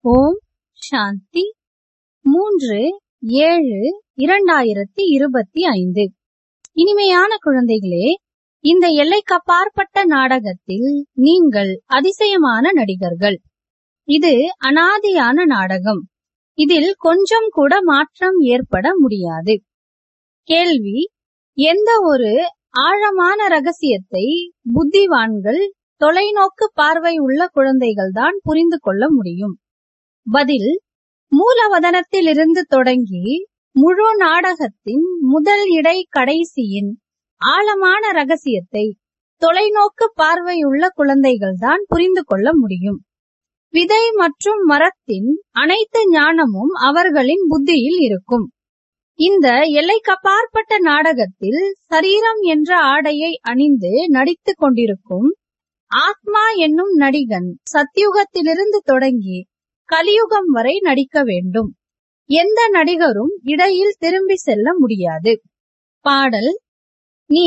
ஓம் சாந்தி மூன்று ஏழு இரண்டாயிரத்தி இருபத்தி ஐந்து இனிமையான குழந்தைகளே இந்த எல்லைக்கப்பாற்பட்ட நாடகத்தில் நீங்கள் அதிசயமான நடிகர்கள் இது அனாதியான நாடகம் இதில் கொஞ்சம் கூட மாற்றம் ஏற்பட முடியாது கேள்வி எந்த ஒரு ஆழமான ரகசியத்தை புத்திவான்கள் தொலைநோக்கு பார்வை உள்ள குழந்தைகள்தான் புரிந்து கொள்ள முடியும் பதில் மூலவதனத்திலிருந்து தொடங்கி முழு நாடகத்தின் முதல் இடை கடைசியின் ஆழமான ரகசியத்தை தொலைநோக்கு பார்வையுள்ள குழந்தைகள்தான் புரிந்து கொள்ள முடியும் விதை மற்றும் மரத்தின் அனைத்து ஞானமும் அவர்களின் புத்தியில் இருக்கும் இந்த எல்லைக்கப்பாற்பட்ட நாடகத்தில் சரீரம் என்ற ஆடையை அணிந்து நடித்துக் கொண்டிருக்கும் ஆத்மா என்னும் நடிகன் சத்யுகத்திலிருந்து தொடங்கி கலியுகம் வரை நடிக்க வேண்டும் எந்த நடிகரும் இடையில் திரும்பி செல்ல முடியாது பாடல் நீ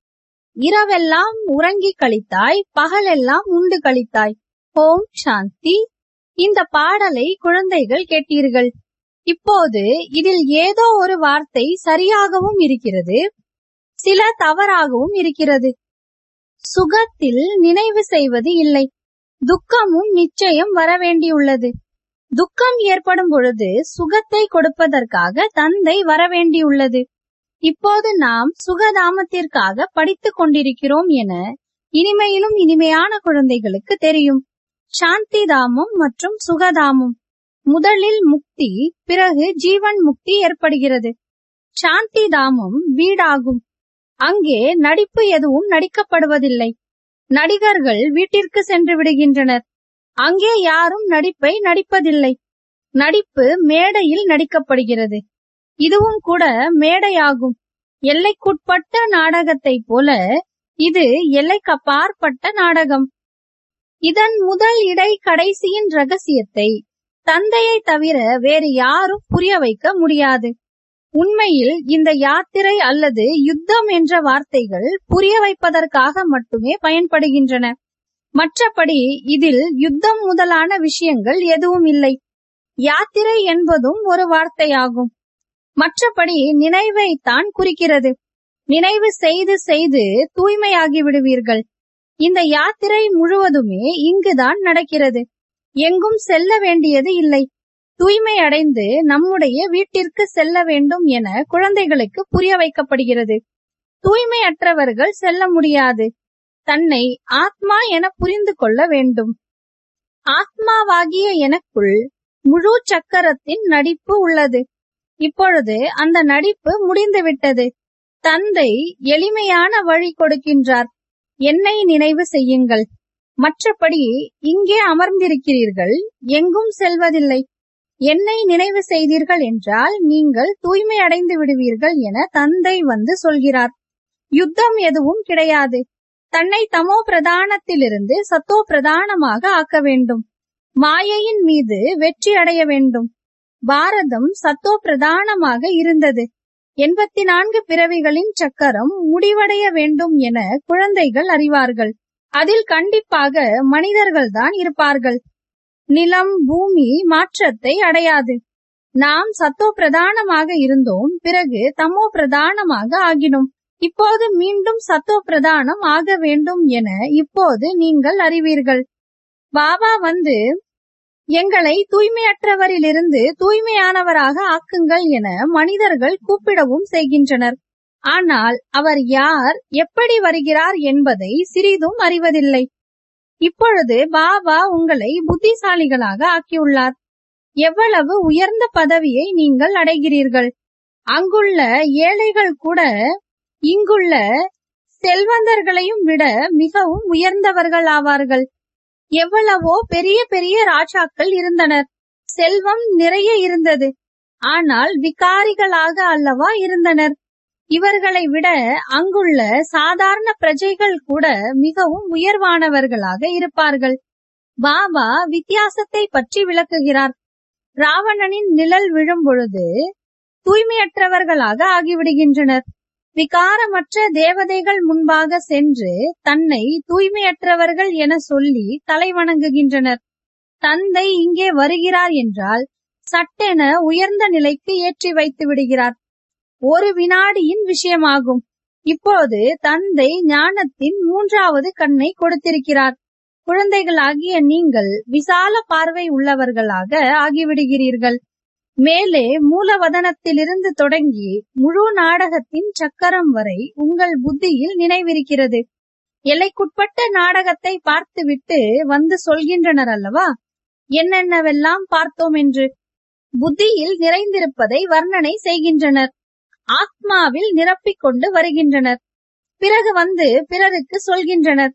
இரவெல்லாம் உறங்கி கழித்தாய் பகலெல்லாம் உண்டு கழித்தாய் ஓம் சாந்தி இந்த பாடலை குழந்தைகள் கேட்டீர்கள் இப்போது இதில் ஏதோ ஒரு வார்த்தை சரியாகவும் இருக்கிறது சில தவறாகவும் இருக்கிறது சுகத்தில் நினைவு செய்வது இல்லை துக்கமும் நிச்சயம் வரவேண்டியுள்ளது துக்கம் ஏற்படும் பொழுது சுகத்தை கொடுப்பதற்காக தந்தை வரவேண்டியுள்ளது இப்போது நாம் சுகதாமத்திற்காக படித்துக் கொண்டிருக்கிறோம் என இனிமையிலும் இனிமையான குழந்தைகளுக்கு தெரியும் சாந்தி தாமம் மற்றும் சுகதாமம் முதலில் முக்தி பிறகு ஜீவன் முக்தி ஏற்படுகிறது சாந்தி தாமம் வீடாகும் அங்கே நடிப்பு எதுவும் நடிக்கப்படுவதில்லை நடிகர்கள் வீட்டிற்கு சென்று விடுகின்றனர் அங்கே யாரும் நடிப்பை நடிப்பதில்லை நடிப்பு மேடையில் நடிக்கப்படுகிறது இதுவும் கூட மேடையாகும் எல்லைக்குட்பட்ட நாடகத்தை போல இது எல்லைக்கப்பாற்பட்ட நாடகம் இதன் முதல் இடை கடைசியின் ரகசியத்தை தந்தையை தவிர வேறு யாரும் புரிய வைக்க முடியாது உண்மையில் இந்த யாத்திரை அல்லது யுத்தம் என்ற வார்த்தைகள் புரிய வைப்பதற்காக மட்டுமே பயன்படுகின்றன மற்றபடி இதில் யுத்தம் முதலான விஷயங்கள் எதுவும் இல்லை யாத்திரை என்பதும் ஒரு வார்த்தையாகும் மற்றபடி நினைவை தான் குறிக்கிறது நினைவு செய்து செய்து தூய்மையாகி விடுவீர்கள் இந்த யாத்திரை முழுவதுமே இங்குதான் நடக்கிறது எங்கும் செல்ல வேண்டியது இல்லை தூய்மை அடைந்து நம்முடைய வீட்டிற்கு செல்ல வேண்டும் என குழந்தைகளுக்கு புரிய வைக்கப்படுகிறது தூய்மையற்றவர்கள் செல்ல முடியாது தன்னை ஆத்மா என புரிந்து கொள்ள வேண்டும் ஆத்மாவாகிய எனக்குள் முழு சக்கரத்தின் நடிப்பு உள்ளது இப்பொழுது அந்த நடிப்பு முடிந்துவிட்டது தந்தை எளிமையான வழி கொடுக்கின்றார் என்னை நினைவு செய்யுங்கள் மற்றபடி இங்கே அமர்ந்திருக்கிறீர்கள் எங்கும் செல்வதில்லை என்னை நினைவு செய்தீர்கள் என்றால் நீங்கள் தூய்மை அடைந்து விடுவீர்கள் என தந்தை வந்து சொல்கிறார் யுத்தம் எதுவும் கிடையாது தன்னை தமோ பிரதானத்திலிருந்து சத்தோ பிரதானமாக ஆக்க வேண்டும் மாயையின் மீது வெற்றி அடைய வேண்டும் பாரதம் சத்தோ பிரதானமாக இருந்தது எண்பத்தி நான்கு பிறவிகளின் சக்கரம் முடிவடைய வேண்டும் என குழந்தைகள் அறிவார்கள் அதில் கண்டிப்பாக மனிதர்கள்தான் இருப்பார்கள் நிலம் பூமி மாற்றத்தை அடையாது நாம் சத்தோ பிரதானமாக இருந்தோம் பிறகு தமோ பிரதானமாக ஆகினோம் இப்போது மீண்டும் சத்தோ பிரதானம் ஆக வேண்டும் என இப்போது நீங்கள் அறிவீர்கள் பாபா வந்து எங்களை தூய்மையற்றவரிலிருந்து தூய்மையானவராக ஆக்குங்கள் என மனிதர்கள் கூப்பிடவும் செய்கின்றனர் ஆனால் அவர் யார் எப்படி வருகிறார் என்பதை சிறிதும் அறிவதில்லை இப்பொழுது பாபா உங்களை புத்திசாலிகளாக ஆக்கியுள்ளார் எவ்வளவு உயர்ந்த பதவியை நீங்கள் அடைகிறீர்கள் அங்குள்ள ஏழைகள் கூட இங்குள்ள செல்வந்தர்களையும் விட மிகவும் உயர்ந்தவர்கள் ஆவார்கள் எவ்வளவோ பெரிய பெரிய ராஜாக்கள் இருந்தனர் செல்வம் நிறைய இருந்தது ஆனால் விகாரிகளாக அல்லவா இருந்தனர் இவர்களை விட அங்குள்ள சாதாரண பிரஜைகள் கூட மிகவும் உயர்வானவர்களாக இருப்பார்கள் பாபா வித்தியாசத்தை பற்றி விளக்குகிறார் ராவணனின் நிழல் விழும் பொழுது தூய்மையற்றவர்களாக ஆகிவிடுகின்றனர் விகாரமற்ற தேவதைகள் முன்பாக சென்று தன்னை தூய்மையற்றவர்கள் என சொல்லி தலை வணங்குகின்றனர் தந்தை இங்கே வருகிறார் என்றால் சட்டென உயர்ந்த நிலைக்கு ஏற்றி வைத்து விடுகிறார் ஒரு வினாடியின் விஷயமாகும் இப்போது தந்தை ஞானத்தின் மூன்றாவது கண்ணை கொடுத்திருக்கிறார் குழந்தைகளாகிய நீங்கள் விசால பார்வை உள்ளவர்களாக ஆகிவிடுகிறீர்கள் மேலே மூலவதனத்திலிருந்து தொடங்கி முழு நாடகத்தின் சக்கரம் வரை உங்கள் புத்தியில் நினைவிருக்கிறது எல்லைக்குட்பட்ட நாடகத்தை பார்த்துவிட்டு வந்து சொல்கின்றனர் அல்லவா என்னென்னவெல்லாம் பார்த்தோம் என்று புத்தியில் நிறைந்திருப்பதை வர்ணனை செய்கின்றனர் ஆத்மாவில் நிரப்பிக் கொண்டு வருகின்றனர் பிறகு வந்து பிறருக்கு சொல்கின்றனர்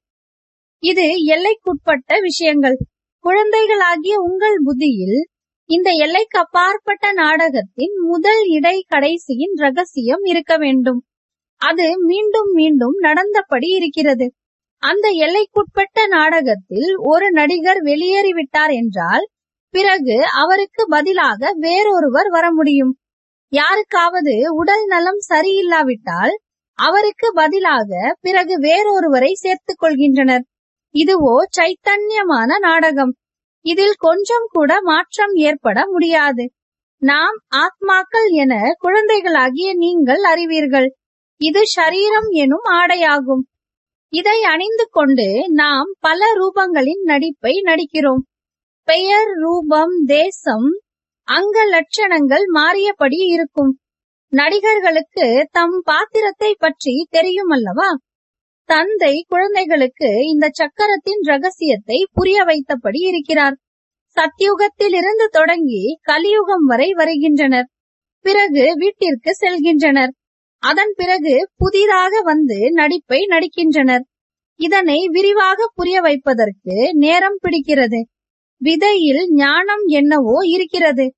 இது எல்லைக்குட்பட்ட விஷயங்கள் குழந்தைகளாகிய உங்கள் புத்தியில் இந்த எல்லைக்கு அப்பாற்பட்ட நாடகத்தின் முதல் இடை கடைசியின் ரகசியம் இருக்க வேண்டும் அது மீண்டும் மீண்டும் நடந்தபடி இருக்கிறது அந்த எல்லைக்குட்பட்ட நாடகத்தில் ஒரு நடிகர் வெளியேறிவிட்டார் என்றால் பிறகு அவருக்கு பதிலாக வேறொருவர் வர முடியும் யாருக்காவது உடல் நலம் சரியில்லாவிட்டால் அவருக்கு பதிலாக பிறகு வேறொருவரை சேர்த்துக் கொள்கின்றனர் இதுவோ சைத்தன்யமான நாடகம் இதில் கொஞ்சம் கூட மாற்றம் ஏற்பட முடியாது நாம் ஆத்மாக்கள் என குழந்தைகளாகிய நீங்கள் அறிவீர்கள் இது ஷரீரம் எனும் ஆடையாகும் இதை அணிந்து கொண்டு நாம் பல ரூபங்களின் நடிப்பை நடிக்கிறோம் பெயர் ரூபம் தேசம் அங்க லட்சணங்கள் மாறியபடி இருக்கும் நடிகர்களுக்கு தம் பாத்திரத்தை பற்றி தெரியும் அல்லவா தந்தை குழந்தைகளுக்கு இந்த சக்கரத்தின் ரகசியத்தை புரிய வைத்தபடி இருக்கிறார் சத்யுகத்தில் இருந்து தொடங்கி கலியுகம் வரை வருகின்றனர் பிறகு வீட்டிற்கு செல்கின்றனர் அதன் பிறகு புதிதாக வந்து நடிப்பை நடிக்கின்றனர் இதனை விரிவாக புரிய வைப்பதற்கு நேரம் பிடிக்கிறது விதையில் ஞானம் என்னவோ இருக்கிறது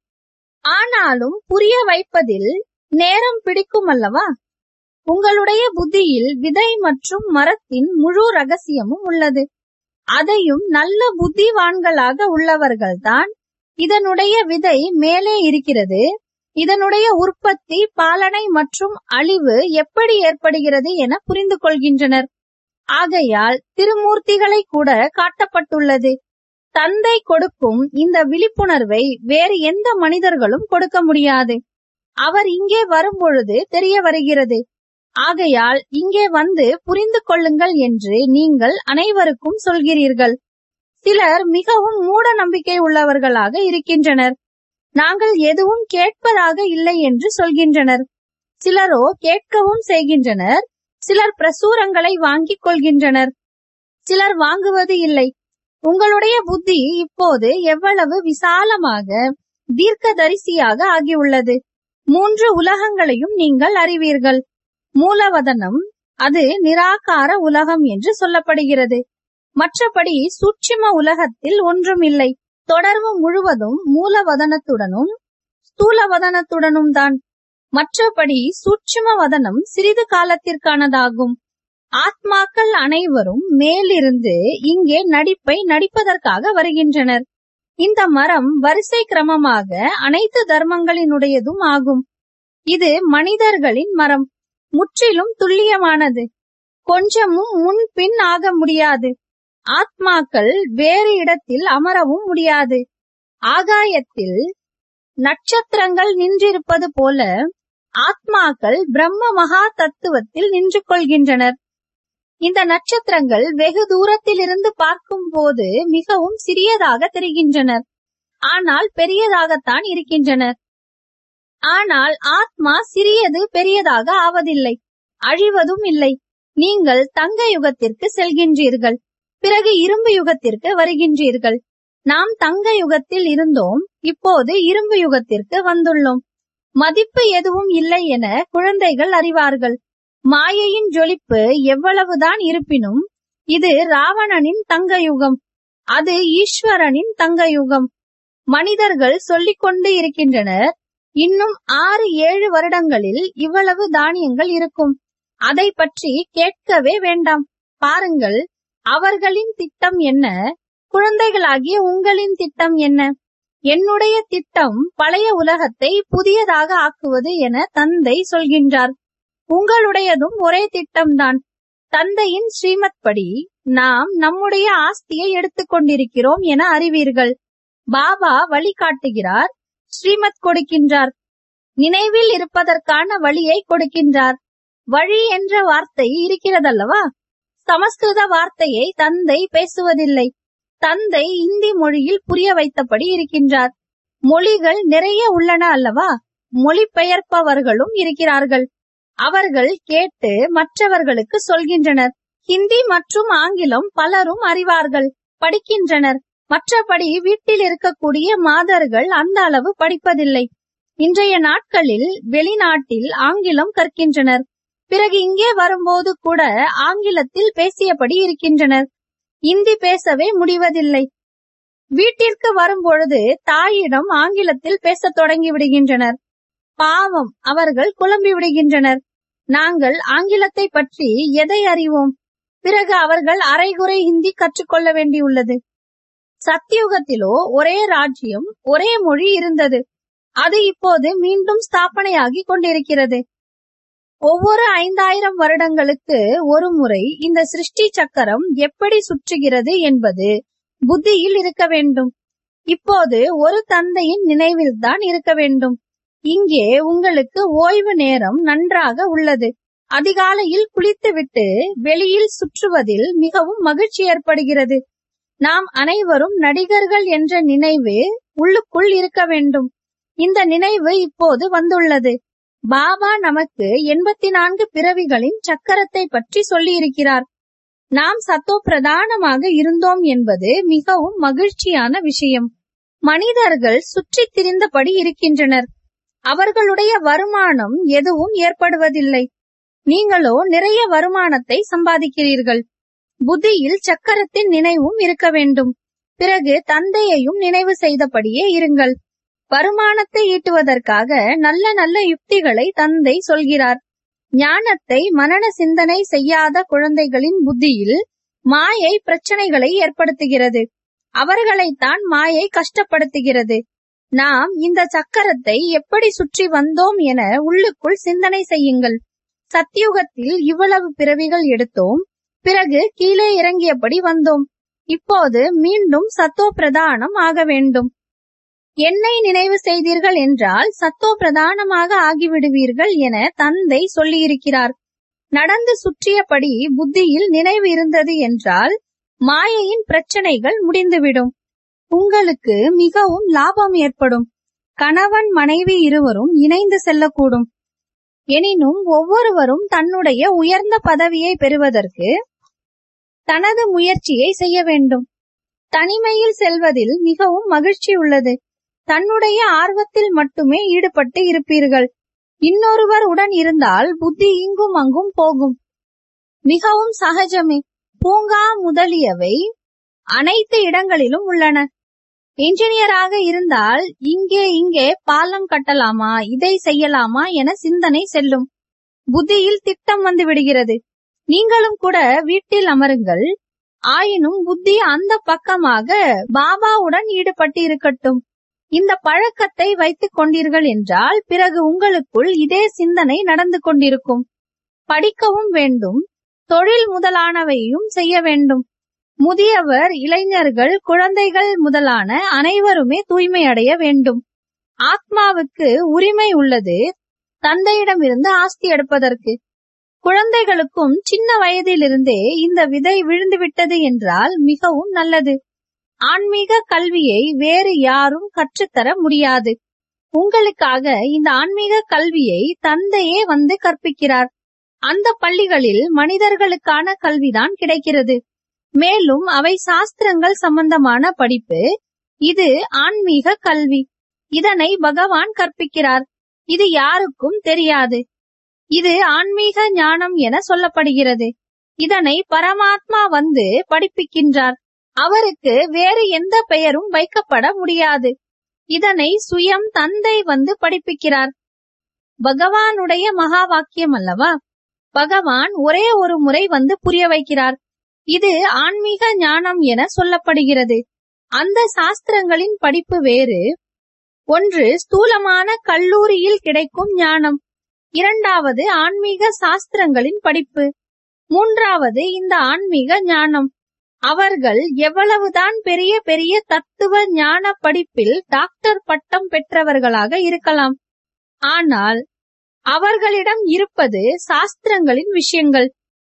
ஆனாலும் புரிய வைப்பதில் நேரம் பிடிக்கும் அல்லவா உங்களுடைய புத்தியில் விதை மற்றும் மரத்தின் முழு ரகசியமும் உள்ளது அதையும் நல்ல புத்திவான்களாக உள்ளவர்கள்தான் இதனுடைய விதை மேலே இருக்கிறது இதனுடைய உற்பத்தி பாலனை மற்றும் அழிவு எப்படி ஏற்படுகிறது என புரிந்து கொள்கின்றனர் ஆகையால் திருமூர்த்திகளை கூட காட்டப்பட்டுள்ளது தந்தை கொடுக்கும் இந்த விழிப்புணர்வை வேறு எந்த மனிதர்களும் கொடுக்க முடியாது அவர் இங்கே வரும்பொழுது தெரிய வருகிறது ஆகையால் இங்கே வந்து புரிந்து கொள்ளுங்கள் என்று நீங்கள் அனைவருக்கும் சொல்கிறீர்கள் சிலர் மிகவும் மூட நம்பிக்கை உள்ளவர்களாக இருக்கின்றனர் நாங்கள் எதுவும் கேட்பதாக இல்லை என்று சொல்கின்றனர் சிலரோ கேட்கவும் செய்கின்றனர் சிலர் பிரசுரங்களை வாங்கிக் கொள்கின்றனர் சிலர் வாங்குவது இல்லை உங்களுடைய புத்தி இப்போது எவ்வளவு விசாலமாக தீர்க்கதரிசியாக ஆகியுள்ளது மூன்று உலகங்களையும் நீங்கள் அறிவீர்கள் மூலவதனம் அது நிராகார உலகம் என்று சொல்லப்படுகிறது மற்றபடி சூட்சும உலகத்தில் ஒன்றும் இல்லை தொடர்பு முழுவதும் மூலவதனத்துடனும் ஸ்தூலவதனத்துடனும் தான் மற்றபடி சூட்சும வதனம் சிறிது காலத்திற்கானதாகும் ஆத்மாக்கள் அனைவரும் மேலிருந்து இங்கே நடிப்பை நடிப்பதற்காக வருகின்றனர் இந்த மரம் வரிசை கிரமமாக அனைத்து தர்மங்களினுடையதும் ஆகும் இது மனிதர்களின் மரம் முற்றிலும் துல்லியமானது கொஞ்சமும் முன் பின் ஆக முடியாது ஆத்மாக்கள் வேறு இடத்தில் அமரவும் முடியாது ஆகாயத்தில் நட்சத்திரங்கள் நின்றிருப்பது போல ஆத்மாக்கள் பிரம்ம மகா தத்துவத்தில் நின்று கொள்கின்றனர் இந்த நட்சத்திரங்கள் வெகு தூரத்தில் இருந்து பார்க்கும் போது மிகவும் சிறியதாக தெரிகின்றனர் ஆனால் பெரியதாகத்தான் இருக்கின்றனர் ஆனால் ஆத்மா சிறியது பெரியதாக ஆவதில்லை அழிவதும் இல்லை நீங்கள் தங்க யுகத்திற்கு செல்கின்றீர்கள் பிறகு இரும்பு யுகத்திற்கு வருகின்றீர்கள் நாம் தங்க யுகத்தில் இருந்தோம் இப்போது இரும்பு யுகத்திற்கு வந்துள்ளோம் மதிப்பு எதுவும் இல்லை என குழந்தைகள் அறிவார்கள் மாயையின் ஜொலிப்பு எவ்வளவுதான் இருப்பினும் இது ராவணனின் தங்க யுகம் அது ஈஸ்வரனின் தங்க யுகம் மனிதர்கள் சொல்லிக் கொண்டு இருக்கின்றனர் இன்னும் ஆறு ஏழு வருடங்களில் இவ்வளவு தானியங்கள் இருக்கும் அதை பற்றி கேட்கவே வேண்டாம் பாருங்கள் அவர்களின் திட்டம் என்ன குழந்தைகளாகிய உங்களின் திட்டம் என்ன என்னுடைய திட்டம் பழைய உலகத்தை புதியதாக ஆக்குவது என தந்தை சொல்கின்றார் உங்களுடையதும் ஒரே திட்டம்தான் தந்தையின் ஸ்ரீமத் படி நாம் நம்முடைய ஆஸ்தியை எடுத்துக் கொண்டிருக்கிறோம் என அறிவீர்கள் பாபா வழிகாட்டுகிறார் ஸ்ரீமத் கொடுக்கின்றார் நினைவில் இருப்பதற்கான வழியை கொடுக்கின்றார் வழி என்ற வார்த்தை இருக்கிறதல்லவா சமஸ்கிருத வார்த்தையை தந்தை பேசுவதில்லை தந்தை இந்தி மொழியில் புரிய வைத்தபடி இருக்கின்றார் மொழிகள் நிறைய உள்ளன அல்லவா மொழிபெயர்ப்பவர்களும் இருக்கிறார்கள் அவர்கள் கேட்டு மற்றவர்களுக்கு சொல்கின்றனர் ஹிந்தி மற்றும் ஆங்கிலம் பலரும் அறிவார்கள் படிக்கின்றனர் மற்றபடி வீட்டில் இருக்கக்கூடிய மாதர்கள் அந்த அளவு படிப்பதில்லை இன்றைய நாட்களில் வெளிநாட்டில் ஆங்கிலம் கற்கின்றனர் பிறகு இங்கே வரும்போது கூட ஆங்கிலத்தில் பேசியபடி இருக்கின்றனர் இந்தி பேசவே முடிவதில்லை வீட்டிற்கு வரும்பொழுது தாயிடம் ஆங்கிலத்தில் பேசத் தொடங்கி விடுகின்றனர் பாவம் அவர்கள் குழம்பி விடுகின்றனர் நாங்கள் ஆங்கிலத்தை பற்றி எதை அறிவோம் பிறகு அவர்கள் அரைகுறை ஹிந்தி கற்றுக்கொள்ள வேண்டியுள்ளது சத்தியுகத்திலோ ஒரே ராஜ்யம் ஒரே மொழி இருந்தது அது இப்போது மீண்டும் ஸ்தாபனையாகி கொண்டிருக்கிறது ஒவ்வொரு ஐந்தாயிரம் வருடங்களுக்கு ஒரு முறை இந்த சிருஷ்டி சக்கரம் எப்படி சுற்றுகிறது என்பது புத்தியில் இருக்க வேண்டும் இப்போது ஒரு தந்தையின் நினைவில்தான் இருக்க வேண்டும் இங்கே உங்களுக்கு ஓய்வு நேரம் நன்றாக உள்ளது அதிகாலையில் குளித்துவிட்டு வெளியில் சுற்றுவதில் மிகவும் மகிழ்ச்சி ஏற்படுகிறது நாம் அனைவரும் நடிகர்கள் என்ற நினைவு உள்ளுக்குள் இருக்க வேண்டும் இந்த நினைவு இப்போது வந்துள்ளது பாபா நமக்கு எண்பத்தி நான்கு பிறவிகளின் சக்கரத்தை பற்றி சொல்லி இருக்கிறார் நாம் சத்தோ பிரதானமாக இருந்தோம் என்பது மிகவும் மகிழ்ச்சியான விஷயம் மனிதர்கள் சுற்றி திரிந்தபடி இருக்கின்றனர் அவர்களுடைய வருமானம் எதுவும் ஏற்படுவதில்லை நீங்களோ நிறைய வருமானத்தை சம்பாதிக்கிறீர்கள் புத்தியில் சக்கரத்தின் நினைவும் இருக்க வேண்டும் பிறகு தந்தையையும் நினைவு செய்தபடியே இருங்கள் வருமானத்தை ஈட்டுவதற்காக நல்ல நல்ல யுக்திகளை தந்தை சொல்கிறார் ஞானத்தை மனன சிந்தனை செய்யாத குழந்தைகளின் புத்தியில் மாயை பிரச்சனைகளை ஏற்படுத்துகிறது அவர்களைத்தான் மாயை கஷ்டப்படுத்துகிறது நாம் இந்த சக்கரத்தை எப்படி சுற்றி வந்தோம் என உள்ளுக்குள் சிந்தனை செய்யுங்கள் சத்தியுகத்தில் இவ்வளவு பிறவிகள் எடுத்தோம் பிறகு கீழே இறங்கியபடி வந்தோம் இப்போது மீண்டும் சத்தோ பிரதானம் ஆக வேண்டும் என்னை நினைவு செய்தீர்கள் என்றால் சத்தோ பிரதானமாக ஆகிவிடுவீர்கள் என தந்தை சொல்லியிருக்கிறார் நடந்து சுற்றியபடி புத்தியில் நினைவு இருந்தது என்றால் மாயையின் பிரச்சனைகள் முடிந்துவிடும் உங்களுக்கு மிகவும் லாபம் ஏற்படும் கணவன் மனைவி இருவரும் இணைந்து செல்லக்கூடும் எனினும் ஒவ்வொருவரும் தன்னுடைய உயர்ந்த பதவியை பெறுவதற்கு தனது முயற்சியை செய்ய வேண்டும் தனிமையில் செல்வதில் மிகவும் மகிழ்ச்சி உள்ளது தன்னுடைய ஆர்வத்தில் மட்டுமே ஈடுபட்டு இருப்பீர்கள் இன்னொருவர் உடன் இருந்தால் புத்தி இங்கும் அங்கும் போகும் மிகவும் சகஜமே பூங்கா முதலியவை அனைத்து இடங்களிலும் உள்ளன என்ஜினியராக இருந்தால் இங்கே இங்கே பாலம் கட்டலாமா இதை செய்யலாமா என சிந்தனை செல்லும் புத்தியில் திட்டம் வந்து விடுகிறது நீங்களும் கூட வீட்டில் அமருங்கள் ஆயினும் புத்தி அந்த பக்கமாக பாபாவுடன் ஈடுபட்டு இருக்கட்டும் இந்த பழக்கத்தை வைத்துக் கொண்டீர்கள் என்றால் பிறகு உங்களுக்குள் இதே சிந்தனை நடந்து கொண்டிருக்கும் படிக்கவும் வேண்டும் தொழில் முதலானவையும் செய்ய வேண்டும் முதியவர் இளைஞர்கள் குழந்தைகள் முதலான அனைவருமே தூய்மை அடைய வேண்டும் ஆத்மாவுக்கு உரிமை உள்ளது தந்தையிடமிருந்து ஆஸ்தி எடுப்பதற்கு குழந்தைகளுக்கும் சின்ன வயதிலிருந்தே இந்த விதை விழுந்துவிட்டது என்றால் மிகவும் நல்லது ஆன்மீக கல்வியை வேறு யாரும் கற்றுத்தர முடியாது உங்களுக்காக இந்த ஆன்மீக கல்வியை தந்தையே வந்து கற்பிக்கிறார் அந்த பள்ளிகளில் மனிதர்களுக்கான கல்விதான் கிடைக்கிறது மேலும் அவை சாஸ்திரங்கள் சம்பந்தமான படிப்பு இது ஆன்மீக கல்வி இதனை பகவான் கற்பிக்கிறார் இது யாருக்கும் தெரியாது இது ஆன்மீக ஞானம் என சொல்லப்படுகிறது இதனை பரமாத்மா வந்து படிப்பிக்கின்றார் அவருக்கு வேறு எந்த பெயரும் வைக்கப்பட முடியாது இதனை சுயம் தந்தை வந்து படிப்பிக்கிறார் பகவானுடைய மகா வாக்கியம் அல்லவா பகவான் ஒரே ஒரு முறை வந்து புரிய வைக்கிறார் இது ஆன்மீக ஞானம் என சொல்லப்படுகிறது அந்த சாஸ்திரங்களின் படிப்பு வேறு ஒன்று ஸ்தூலமான கல்லூரியில் கிடைக்கும் ஞானம் இரண்டாவது ஆன்மீக சாஸ்திரங்களின் படிப்பு மூன்றாவது இந்த ஆன்மீக ஞானம் அவர்கள் எவ்வளவுதான் பெரிய பெரிய தத்துவ ஞான படிப்பில் டாக்டர் பட்டம் பெற்றவர்களாக இருக்கலாம் ஆனால் அவர்களிடம் இருப்பது சாஸ்திரங்களின் விஷயங்கள்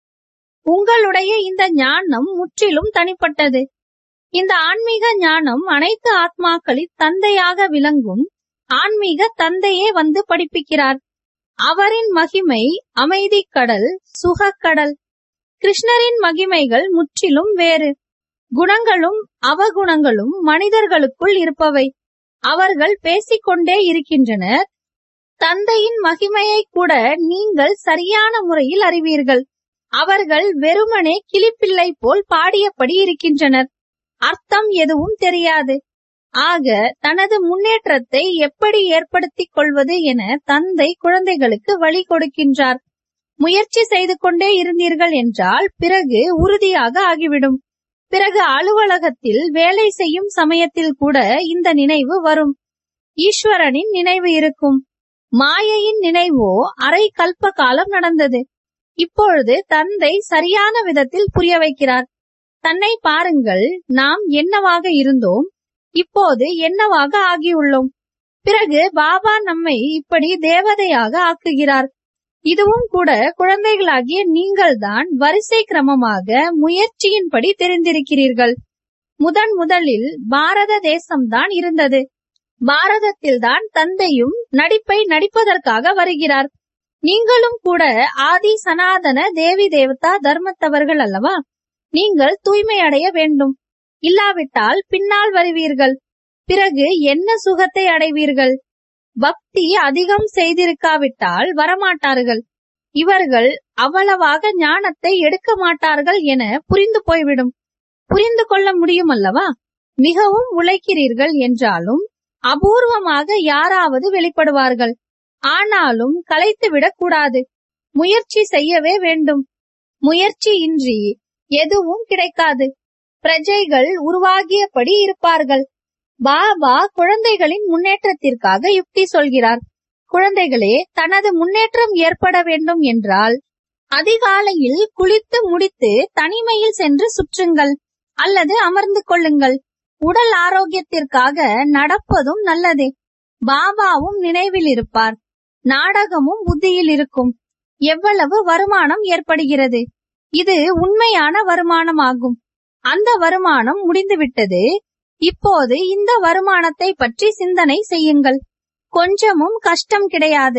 உங்களுடைய இந்த ஞானம் முற்றிலும் தனிப்பட்டது இந்த ஆன்மீக ஞானம் அனைத்து ஆத்மாக்களின் தந்தையாக விளங்கும் ஆன்மீக தந்தையே வந்து படிப்பிக்கிறார் அவரின் மகிமை அமைதி கடல் சுகக்கடல் கிருஷ்ணரின் மகிமைகள் முற்றிலும் வேறு குணங்களும் அவகுணங்களும் மனிதர்களுக்குள் இருப்பவை அவர்கள் பேசிக்கொண்டே இருக்கின்றனர் தந்தையின் மகிமையை கூட நீங்கள் சரியான முறையில் அறிவீர்கள் அவர்கள் வெறுமனே கிளிப்பிள்ளை போல் பாடியபடி இருக்கின்றனர் அர்த்தம் எதுவும் தெரியாது ஆக தனது முன்னேற்றத்தை எப்படி ஏற்படுத்திக் கொள்வது என தந்தை குழந்தைகளுக்கு வழி கொடுக்கின்றார் முயற்சி செய்து கொண்டே இருந்தீர்கள் என்றால் பிறகு உறுதியாக ஆகிவிடும் பிறகு அலுவலகத்தில் வேலை செய்யும் சமயத்தில் கூட இந்த நினைவு வரும் ஈஸ்வரனின் நினைவு இருக்கும் மாயையின் நினைவோ அரை கல்ப காலம் நடந்தது இப்பொழுது தந்தை சரியான விதத்தில் புரிய வைக்கிறார் தன்னை பாருங்கள் நாம் என்னவாக இருந்தோம் இப்போது என்னவாக ஆகியுள்ளோம் பிறகு பாபா நம்மை இப்படி தேவதையாக ஆக்குகிறார் இதுவும் கூட குழந்தைகளாகிய நீங்கள்தான் வரிசை கிரமமாக முயற்சியின்படி தெரிந்திருக்கிறீர்கள் முதன் முதலில் பாரத தேசம்தான் இருந்தது பாரதத்தில்தான் தந்தையும் நடிப்பை நடிப்பதற்காக வருகிறார் நீங்களும் கூட ஆதி சனாதன தேவி தேவதா தர்மத்தவர்கள் அல்லவா நீங்கள் தூய்மை அடைய வேண்டும் இல்லாவிட்டால் பின்னால் வருவீர்கள் பிறகு என்ன சுகத்தை அடைவீர்கள் பக்தி அதிகம் செய்திருக்காவிட்டால் வரமாட்டார்கள் இவர்கள் அவ்வளவாக ஞானத்தை எடுக்க மாட்டார்கள் என புரிந்து போய்விடும் புரிந்து கொள்ள முடியும் அல்லவா மிகவும் உழைக்கிறீர்கள் என்றாலும் அபூர்வமாக யாராவது வெளிப்படுவார்கள் ஆனாலும் கலைத்துவிடக் கூடாது முயற்சி செய்யவே வேண்டும் முயற்சி இன்றி எதுவும் கிடைக்காது பிரஜைகள் உருவாகியபடி இருப்பார்கள் பாபா குழந்தைகளின் முன்னேற்றத்திற்காக யுக்தி சொல்கிறார் குழந்தைகளே தனது முன்னேற்றம் ஏற்பட வேண்டும் என்றால் அதிகாலையில் குளித்து முடித்து தனிமையில் சென்று சுற்றுங்கள் அல்லது அமர்ந்து கொள்ளுங்கள் உடல் ஆரோக்கியத்திற்காக நடப்பதும் நல்லதே பாபாவும் நினைவில் இருப்பார் நாடகமும் புத்தியில் இருக்கும் எவ்வளவு வருமானம் ஏற்படுகிறது இது உண்மையான வருமானமாகும் அந்த வருமானம் முடிந்துவிட்டது இப்போது இந்த வருமானத்தை பற்றி சிந்தனை செய்யுங்கள் கொஞ்சமும் கஷ்டம் கிடையாது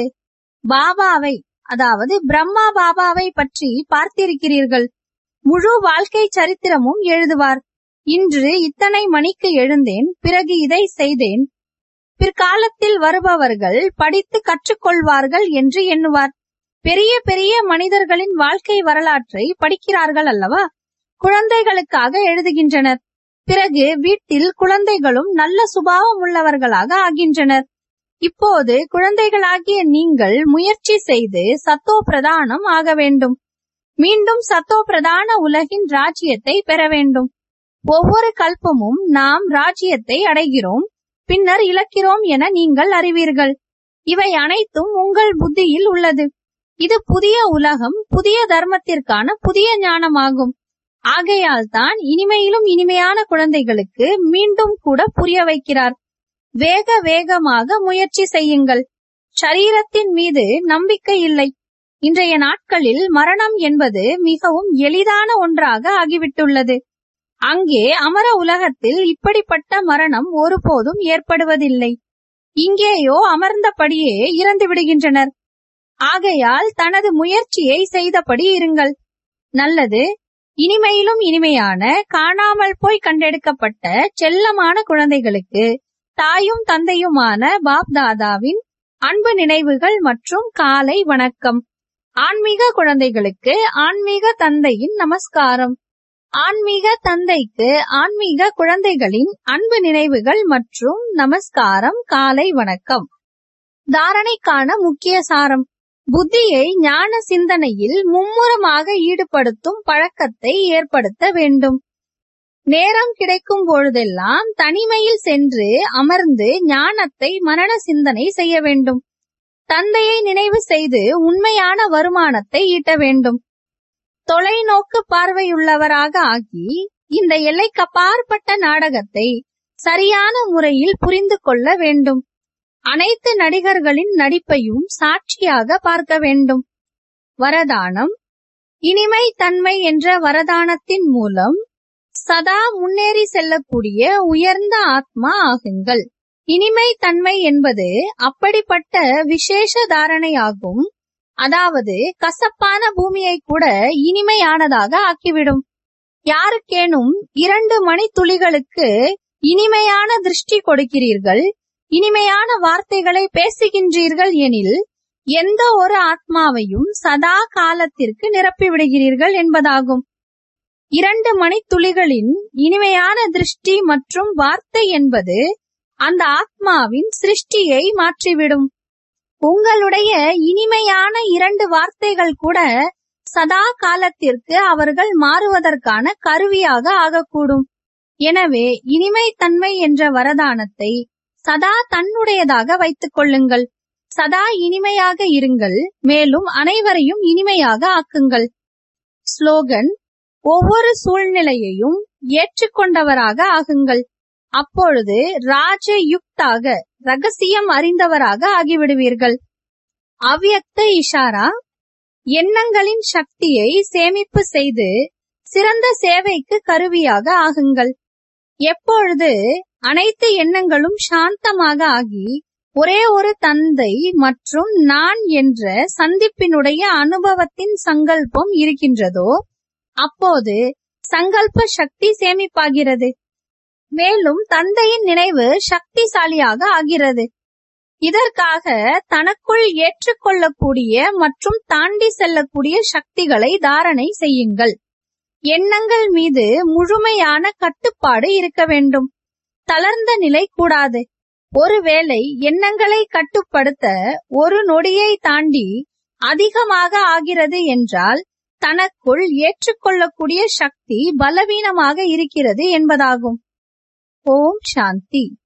பாபாவை அதாவது பிரம்மா பாபாவை பற்றி பார்த்திருக்கிறீர்கள் முழு வாழ்க்கை சரித்திரமும் எழுதுவார் இன்று இத்தனை மணிக்கு எழுந்தேன் பிறகு இதை செய்தேன் பிற்காலத்தில் வருபவர்கள் படித்து கற்றுக்கொள்வார்கள் என்று எண்ணுவார் பெரிய பெரிய மனிதர்களின் வாழ்க்கை வரலாற்றை படிக்கிறார்கள் அல்லவா குழந்தைகளுக்காக எழுதுகின்றனர் பிறகு வீட்டில் குழந்தைகளும் நல்ல சுபாவம் உள்ளவர்களாக ஆகின்றனர் இப்போது குழந்தைகளாகிய நீங்கள் முயற்சி செய்து சத்தோ பிரதானம் ஆக வேண்டும் மீண்டும் சத்தோ பிரதான உலகின் ராஜ்யத்தை பெற வேண்டும் ஒவ்வொரு கல்பமும் நாம் ராஜ்யத்தை அடைகிறோம் பின்னர் இழக்கிறோம் என நீங்கள் அறிவீர்கள் இவை அனைத்தும் உங்கள் புத்தியில் உள்ளது இது புதிய உலகம் புதிய தர்மத்திற்கான புதிய ஞானமாகும் ஆகையால் தான் இனிமையிலும் இனிமையான குழந்தைகளுக்கு மீண்டும் கூட புரிய வைக்கிறார் வேக வேகமாக முயற்சி செய்யுங்கள் சரீரத்தின் மீது நம்பிக்கை இல்லை இன்றைய நாட்களில் மரணம் என்பது மிகவும் எளிதான ஒன்றாக ஆகிவிட்டுள்ளது அங்கே அமர உலகத்தில் இப்படிப்பட்ட மரணம் ஒருபோதும் ஏற்படுவதில்லை இங்கேயோ அமர்ந்தபடியே இறந்து விடுகின்றனர் ஆகையால் தனது முயற்சியை செய்தபடி இருங்கள் நல்லது இனிமையிலும் இனிமையான காணாமல் போய் கண்டெடுக்கப்பட்ட செல்லமான குழந்தைகளுக்கு தாயும் தந்தையுமான பாப் தாதாவின் அன்பு நினைவுகள் மற்றும் காலை வணக்கம் ஆன்மீக குழந்தைகளுக்கு ஆன்மீக தந்தையின் நமஸ்காரம் ஆன்மீக தந்தைக்கு ஆன்மீக குழந்தைகளின் அன்பு நினைவுகள் மற்றும் நமஸ்காரம் காலை வணக்கம் தாரணைக்கான முக்கிய சாரம் புத்தியை ஞான சிந்தனையில் மும்முரமாக ஈடுபடுத்தும் பழக்கத்தை ஏற்படுத்த வேண்டும் நேரம் கிடைக்கும் பொழுதெல்லாம் தனிமையில் சென்று அமர்ந்து ஞானத்தை மரண சிந்தனை செய்ய வேண்டும் தந்தையை நினைவு செய்து உண்மையான வருமானத்தை ஈட்ட வேண்டும் தொலைநோக்கு பார்வையுள்ளவராக ஆகி இந்த எல்லைக்கப்பாற்பட்ட நாடகத்தை சரியான முறையில் புரிந்து கொள்ள வேண்டும் அனைத்து நடிகர்களின் நடிப்பையும் சாட்சியாக பார்க்க வேண்டும் வரதானம் இனிமை தன்மை என்ற வரதானத்தின் மூலம் சதா முன்னேறி செல்லக்கூடிய உயர்ந்த ஆத்மா ஆகுங்கள் இனிமை தன்மை என்பது அப்படிப்பட்ட விசேஷ தாரணையாகும் அதாவது கசப்பான பூமியை கூட இனிமையானதாக ஆக்கிவிடும் யாருக்கேனும் இரண்டு மணித்துளிகளுக்கு இனிமையான திருஷ்டி கொடுக்கிறீர்கள் இனிமையான வார்த்தைகளை பேசுகின்றீர்கள் எனில் எந்த ஒரு ஆத்மாவையும் சதா காலத்திற்கு நிரப்பிவிடுகிறீர்கள் என்பதாகும் இரண்டு மணித்துளிகளின் இனிமையான திருஷ்டி மற்றும் வார்த்தை என்பது அந்த ஆத்மாவின் சிருஷ்டியை மாற்றிவிடும் உங்களுடைய இனிமையான இரண்டு வார்த்தைகள் கூட சதா காலத்திற்கு அவர்கள் மாறுவதற்கான கருவியாக ஆகக்கூடும் எனவே இனிமை தன்மை என்ற வரதானத்தை சதா தன்னுடையதாக வைத்துக் கொள்ளுங்கள் சதா இனிமையாக இருங்கள் மேலும் அனைவரையும் இனிமையாக ஆக்குங்கள் ஸ்லோகன் ஒவ்வொரு சூழ்நிலையையும் ஏற்றுக்கொண்டவராக ஆகுங்கள் அப்பொழுது ராஜயுக்தாக ரகசியம் அறிந்தவராக ஆகிவிடுவீர்கள் அவ்யக்த இஷாரா எண்ணங்களின் சக்தியை சேமிப்பு செய்து சிறந்த சேவைக்கு கருவியாக ஆகுங்கள் எப்பொழுது அனைத்து எண்ணங்களும் சாந்தமாக ஆகி ஒரே ஒரு தந்தை மற்றும் நான் என்ற சந்திப்பினுடைய அனுபவத்தின் சங்கல்பம் இருக்கின்றதோ அப்போது சங்கல்ப சக்தி சேமிப்பாகிறது மேலும் தந்தையின் நினைவு சக்திசாலியாக ஆகிறது இதற்காக தனக்குள் ஏற்றுக்கொள்ளக்கூடிய மற்றும் தாண்டி செல்லக்கூடிய சக்திகளை தாரணை செய்யுங்கள் எண்ணங்கள் மீது முழுமையான கட்டுப்பாடு இருக்க வேண்டும் தளர்ந்த நிலை கூடாது ஒருவேளை எண்ணங்களை கட்டுப்படுத்த ஒரு நொடியை தாண்டி அதிகமாக ஆகிறது என்றால் தனக்குள் ஏற்றுக்கொள்ளக்கூடிய சக்தி பலவீனமாக இருக்கிறது என்பதாகும் ஓம் சாந்தி